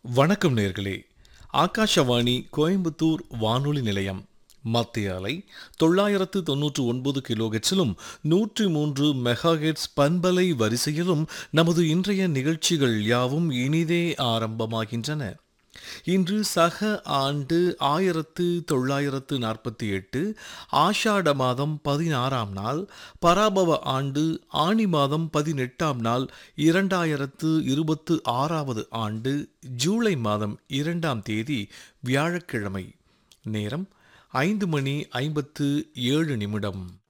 வணக்கம் நேர்களே ஆகாஷவாணி கோயம்புத்தூர் வானொலி நிலையம் மத்திய அலை தொள்ளாயிரத்து தொன்னூற்று ஒன்பது கிலோகெட்ஸிலும் நூற்றி மூன்று மெகாஹெட்ஸ் பண்பலை வரிசையிலும் நமது இன்றைய நிகழ்ச்சிகள் யாவும் இனிதே ஆரம்பமாகின்றன இன்று சக ஆண்டு ஆயிரத்து தொள்ளாயிரத்து நாற்பத்தி எட்டு ஆஷாட மாதம் பதினாறாம் நாள் பராபவ ஆண்டு ஆணி மாதம் பதினெட்டாம் நாள் இரண்டாயிரத்து இருபத்து ஆறாவது ஆண்டு ஜூலை மாதம் இரண்டாம் தேதி வியாழக்கிழமை நேரம் ஐந்து மணி ஐம்பத்து ஏழு நிமிடம்